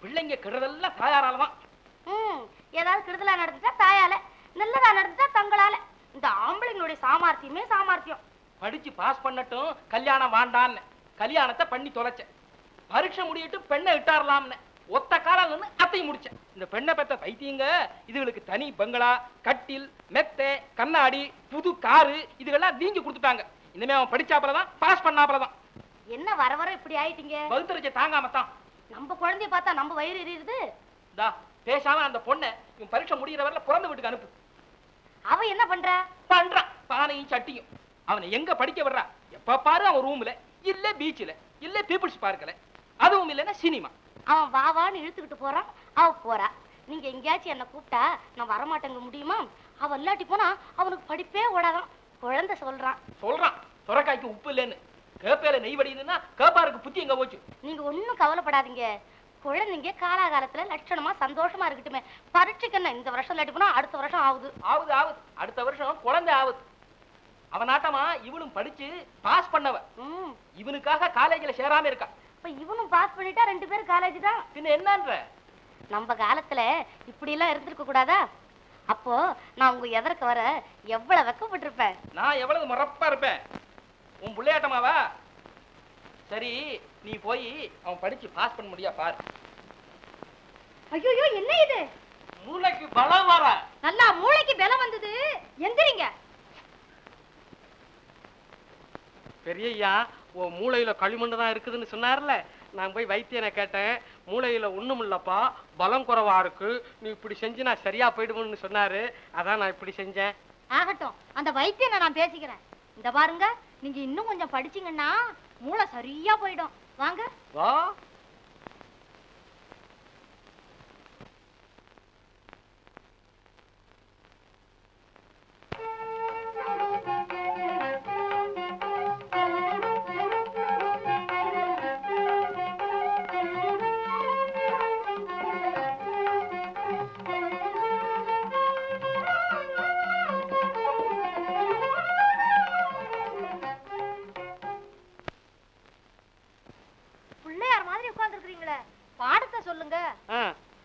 பிள்ளைங்க கெடுறதெல்லாம் தாயாரால தான் ம் ஏதாவது கெடுதலா நடந்துட்டா தாயால நல்லதா நடந்துட்டா தங்களால இந்த ஆம்பளைங்களுடைய சாமர்த்தியமே சாமர்த்தியம் படிச்சு பாஸ் பண்ணட்டும் கல்யாணம் வாண்டான்னு கல்யாணத்தை பண்ணி தொலைச்சேன் பரீட்சை முடியட்டும் பெண்ணை இட்டாரலாம்னு ஒத்த காலம் நின்னு அத்தையும் முடிச்சேன் இந்த பெண்ணை பெத்த பைத்தியங்க இதுகளுக்கு தனி பங்களா கட்டில் மெத்தை கண்ணாடி புது காரு இதுகெல்லாம் வீங்கி கொடுத்துட்டாங்க இனிமே அவன் படிச்சாப்பலதான் பாஸ் பண்ணாப்பலதான் என்ன வர வர இப்படி ஆயிட்டீங்க பகுத்தறிச்ச தாங்காம தான் நம்ம குழந்தைய பார்த்தா நம்ம வயிறு எரியுது தா பேசாம அந்த பொண்ணை இவன் பரீட்சை முடியிற வரல பிறந்த வீட்டுக்கு அனுப்பு அவ என்ன பண்றா பண்றான் பானையும் சட்டியும் அவனை எங்க படிக்க வர்றா எப்ப பாரு அவன் ரூம்ல இல்ல பீச்ல இல்ல பீப்புள்ஸ் பார்க்கல அதுவும் இல்லைன்னா சினிமா அவன் வா வான்னு இழுத்துக்கிட்டு போறான் அவ போறா நீங்க எங்கேயாச்சும் என்ன கூப்பிட்டா நான் வரமாட்டேங்க முடியுமா அவ இல்லாட்டி போனா அவனுக்கு படிப்பே ஓடாதான் குழந்தை சொல்றான் சொல்றான் சுரக்காய்க்கு உப்பு இல்லைன்னு கேப்பையில நெய் வடியுதுன்னா கேப்பாருக்கு புத்தி எங்க போச்சு நீங்க ஒண்ணும் கவலைப்படாதீங்க குழந்தைங்க காலாகாலத்துல லட்சணமா சந்தோஷமா இருக்கட்டுமே பரீட்சைக்கு என்ன இந்த வருஷம் இல்லாட்டி போனா அடுத்த வருஷம் ஆகுது ஆகுது ஆகுது அடுத்த வருஷம் குழந்தை ஆகுது அவனாட்டமா இவனும் படிச்சு பாஸ் பண்ணவ ம் இவனுக்காக காலேஜ்ல சேராம இருக்கா இப்ப இவனும் பாஸ் பண்ணிட்டா ரெண்டு பேரும் காலேஜ் தான் பின்ன என்னன்ற நம்ம காலத்துல இப்படி எல்லாம் இருந்திருக்க கூடாதா அப்போ நான் உங்க எதற்கு வர எவ்வளவு வெக்கப்பட்டிருப்பேன் நான் எவ்வளவு மறப்பா இருப்பேன் உன் பிள்ளையாட்டமாவா சரி நீ போய் அவன் படிச்சு பாஸ் பண்ண முடியா பாரு ஐயோ என்ன இது மூளைக்கு பலம் வர நல்லா மூளைக்கு பலம் வந்தது எந்திரிங்க பெரியய்யா உன் மூளையில களிமண் தான் இருக்குதுன்னு சொன்னார்ல நான் போய் வைத்தியனை கேட்டேன் மூளையில ஒண்ணும் இல்லப்பா பலம் குறைவா இருக்கு நீ இப்படி செஞ்சு நான் சரியா போயிடுவேன்னு சொன்னாரு அதான் நான் இப்படி செஞ்சேன் ஆகட்டும் அந்த வைத்தியனை நான் பேசிக்கிறேன் இந்த பாருங்க நீங்க இன்னும் கொஞ்சம் படிச்சீங்கன்னா மூளை சரியா போயிடும் வாங்க வா பிள்ளையார் மாதிரி உட்கார்ந்துருக்கீங்களே பாடத்தை சொல்லுங்க ஆ.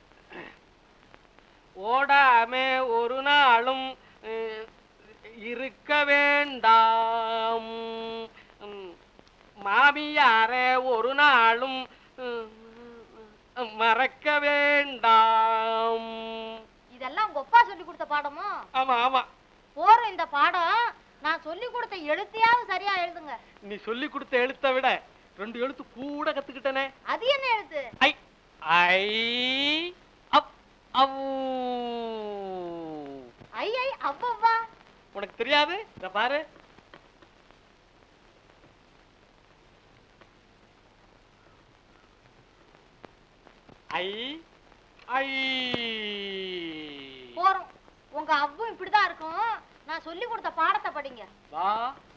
ஓடாமே ஒரு நாளும் அஹ், இருக்க வேண்டாம் உம், மாமியாரே ஒரு நாளும் உம், மறக்க வேண்டாம் இதெல்லாம் உங்க அப்பா சொல்லி கொடுத்த பாடமா ஆமா ஆமா போறோம் இந்த பாடம் நான் சொல்லி கொடுத்த எழுத்தையாவது சரியா எழுதுங்க நீ சொல்லி கொடுத்த எழுத்தை விட ரெண்டு எழுத்து கூட கத்துக்கிட்டனே அது என்ன எழுத்து ஐ ஐ அப் அவ் ஐ ஐ அவ்வா உனக்கு தெரியாது இத பாரு ஐ ஐ போறோம் உங்க அவ்வும் இப்படிதான் இருக்கும் நான் சொல்லி கொடுத்த பாடத்தை படிங்க வா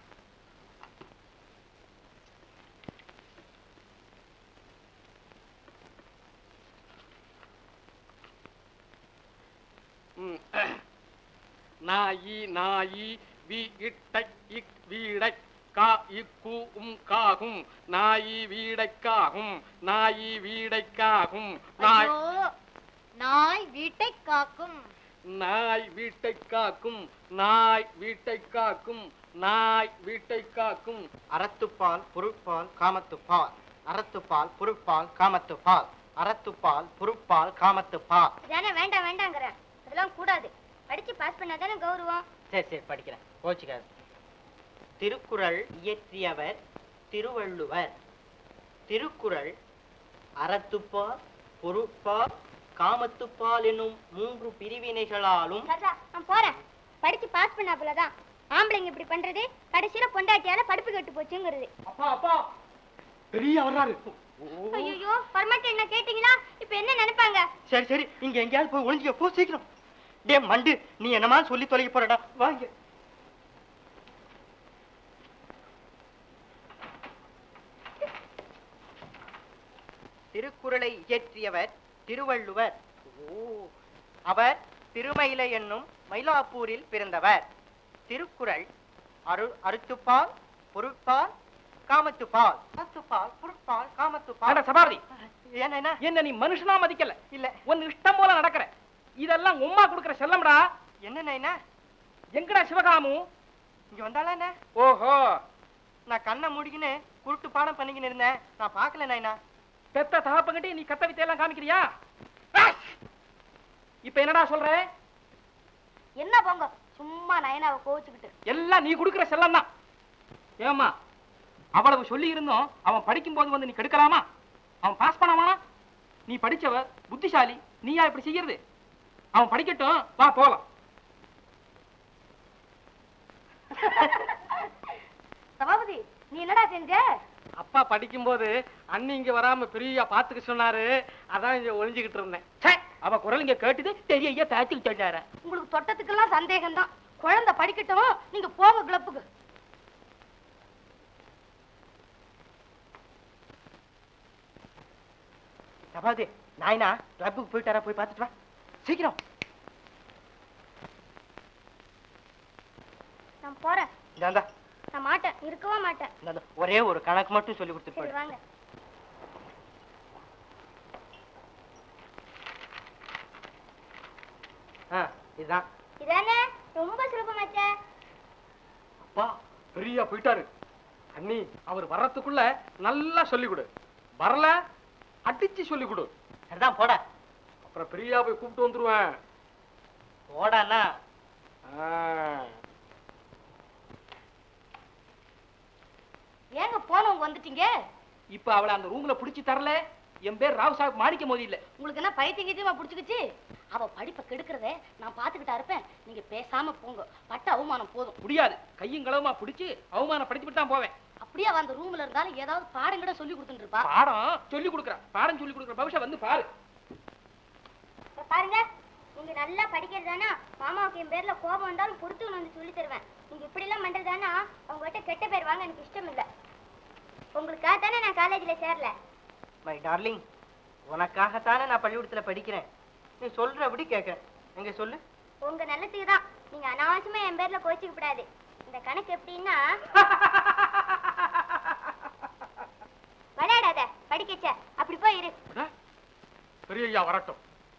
ம். நாயி நாயி வி இட்டை இக் வீடை கா இக்கு உம் காகும் நாயி வீடைக்காகும் நாயி வீடைக்காகும் நாய் ஐயோ நாய் வீட்டை காக்கும் நாய் வீட்டை காக்கும் நாய் வீட்டை காக்கும் நாய் வீட்டை காக்கும் அறத்துப்பால் பொருட்பால் காமத்துப்பால் அறத்துப்பால் பொருட்பால் காமத்துப்பால் அறத்துப்பால் பொருட்பால் காமத்துப்பால் தானே வேண்டாம் வேண்டாங்கிறேன் அதெல்லாம் கூடாது படிச்சு பாஸ் பண்ணாதானே கௌரவம் சரி சரி படிக்கிறேன் கோச்சிக்காது திருக்குறள் இயற்றியவர் திருவள்ளுவர் திருக்குறள் அறத்துப்பால் பொருட்பால் காமத்துப்பால் என்னும் மூன்று பிரிவினைகளாலும் சரிதா நான் போறேன் படிச்சு பாஸ் பண்ணாப்புலதான் ஆம்பளைங்க இப்படி பண்றது கடைசியில பொண்டாட்டியால படிப்பு கெட்டு போச்சுங்கிறது அப்பா அப்பா பெரிய வர்றாரு ஐயோ பர்மனெண்ட் என்ன கேட்டீங்களா இப்ப என்ன நினைப்பாங்க சரி சரி இங்க எங்கேயாவது போய் ஒளிஞ்சிக்க போ சீக்கிரம் டே மண்டு நீ என்னமா சொல்லி தொலைக்க போறடா வாங்க திருக்குறளை இயற்றியவர் திருவள்ளுவர் ஓ அவர் திருமயிலை என்னும் மயிலாப்பூரில் பிறந்தவர் திருக்குறள் அரு அறுத்துப்பால் பொருட்பால் காமத்து பால் காமத்து பால் பொருட்பால் காமத்து அட பால் சபாபதி ஏன் நைனா என்ன நீ மனுஷனா மதிக்கல இல்ல உன் இஷ்டம் போல நடக்கிற இதெல்லாம் உங்க அம்மா கொடுக்கிற செல்லம்டா என்ன நைனா எங்கடா சிவகாமு இங்க வந்தாளா என்ன ஓஹோ நான் கண்ணை மூடிக்கின்னு குருட்டு பாடம் பண்ணிக்கின்னு இருந்தேன் நான் பார்க்கல நைனா பெத்த தகப்பங்கிட்டே நீ கத்த வித்தையெல்லாம் காமிக்கிறியா ஆஷ்! இப்ப என்னடா சொல்ற என்ன போங்க சும்மா நயனாவை கோவிச்சுக்கிட்டு எல்லாம் நீ கொடுக்கிற செல்லம் தான் ஏமா அவ்வளவு சொல்லி இருந்தோம் அவன் படிக்கும் போது வந்து நீ கெடுக்கலாமா அவன் பாஸ் பண்ணவானா நீ படிச்சவ புத்திசாலி நீயா இப்படி செய்யறது அவன் படிக்கட்டும் வா போலாம் சபாபதி நீ என்னடா செஞ்ச அப்பா படிக்கும்போது அண்ணி இங்க வராம பெரிய பாத்துக்க சொன்னாரு அதான் இங்க ஒளிஞ்சுக்கிட்டு இருந்தேன் ச்சே, அவ குரல் இங்க கேட்டுது தெரிய தாச்சுக்கு சொன்னார உங்களுக்கு தொட்டத்துக்கெல்லாம் சந்தேகம் தான் குழந்தை படிக்கட்டும் நீங்க போங்க கிளப்புக்கு சபாதி நாயனா கிளப்புக்கு போயிட்டாரா போய் பார்த்துட்டு வா சீக்கிரம் நான் போறேன் இந்தாந்தா நான் மாட்டேன் இருக்கவே மாட்டேன் இந்தாந்தா ஒரே ஒரு கணக்கு மட்டும் சொல்லி கொடுத்துட்டு சரி போயிடு வாங்க ஆ இதுதான் இதானே ரொம்ப சுலபமாச்சே அப்பா பெரியா போயிட்டாரு அண்ணி அவர் வர்றதுக்குள்ள நல்லா சொல்லிக் கொடு வரல அடிச்சு சொல்லிக் கொடு சரிதான் போடா அப்புறம் பெரியா போய் கூப்பிட்டு வந்துருவேன் போடாண்ணா ஆ. ஏங்க போனவங்க வந்துட்டீங்க இப்ப அவளை அந்த ரூம்ல புடிச்சு தரல என் பேர் ராவ் சாஹிப் மாணிக்க மோதி இல்ல உங்களுக்கு என்ன பைத்தியம் கீத்தியமா புடிச்சுக்கிச்சு அவ படிப்பை கெடுக்கிறதே நான் பாத்துக்கிட்டா இருப்பேன் நீங்க பேசாம போங்க பட்ட அவமானம் போதும் முடியாது கையும் களவுமா புடிச்சு அவமானப்படுத்திவிட்டு தான் போவேன் அப்படியே அவ அந்த ரூம்ல இருந்தாலும் ஏதாவது பாடம் கூட சொல்லி கொடுத்துட்டு இருப்பா பாடம் சொல்லி கொடுக்குறான் பாடம் சொல்லி கொடுக்குற பவிஷா வந்து பாரு பாருங்க நீங்க நல்லா படிக்கிறதானா மாமாவுக்கு என் பேர்ல கோபம் வந்தாலும் பொறுத்து வந்து சொல்லி தருவேன் நீங்க இப்படி எல்லாம் பண்றதானா உங்ககிட்ட கெட்ட பேர் வாங்க எனக்கு இஷ்டம் இல்ல உங்களுக்காக தானே நான் காலேஜ்ல சேரல மை டார்லிங் உனக்காகத்தானே நான் பள்ளிக்கூடத்துல படிக்கிறேன் நீ சொல்றபடி கேட்கறேன் எங்க சொல்லு உங்க நல்லதுக்கு தான் நீங்க அனாவசியமா என் பேர்ல கோச்சிக்க கூடாது இந்த கணக்கு எப்படின்னா விளையாடாத படிக்கச்ச அப்படி போய் இரு அட, பெரிய ஐயா வரட்டும்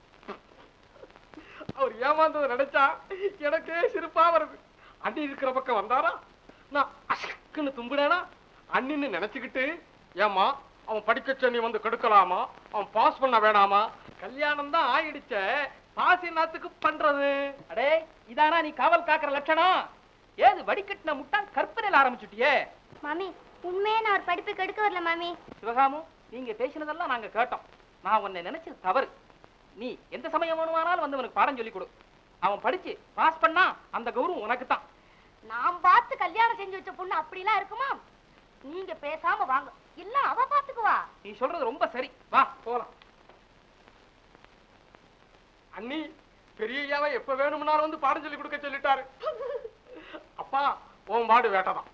அவர் ஏமாந்ததை நினைச்சா எனக்கே சிரிப்பா வருது அண்ணி இருக்கிற பக்கம் வந்தாரா நான் அசக்குன்னு தும்பினேனா அண்ணின்னு நினைச்சுக்கிட்டு ஏமா அவன் படிக்கச்ச நீ வந்து கெடுக்கலாமா அவன் பாஸ் பண்ண வேணாமா கல்யாணம் தான் ஆயிடுச்ச பாஸ் என்னத்துக்கு பண்றது அடே இதானா நீ காவல் காக்குற லட்சணம் ஏது வடிகட்டின முட்டான் கற்பனையில ஆரம்பிச்சுட்டியே மாமி உண்மையே நான் ஒரு படிப்பு கெடுக்க வரல மாமி சிவகாமு நீங்க பேசினதெல்லாம் நாங்க கேட்டோம் நான் உன்னை நினைச்சது தவறு நீ எந்த சமயம் வேணுமானாலும் வந்து அவனுக்கு பாடம் சொல்லி கொடு அவன் படிச்சு பாஸ் பண்ணா அந்த கௌரவம் உனக்கு தான் நான் பார்த்து கல்யாணம் செஞ்சு வச்ச பொண்ணு அப்படிலாம் இருக்குமா நீங்க பேசாம வாங்க இல்ல அவ பாத்துக்குவா நீ சொல்றது ரொம்ப சரி வா போலாம் அண்ணி பெரிய ஐயாவை எப்ப வேணும்னாலும் வந்து பாடம் சொல்லி கொடுக்க சொல்லிட்டாரு அப்பா உன் பாடு வேட்டதான்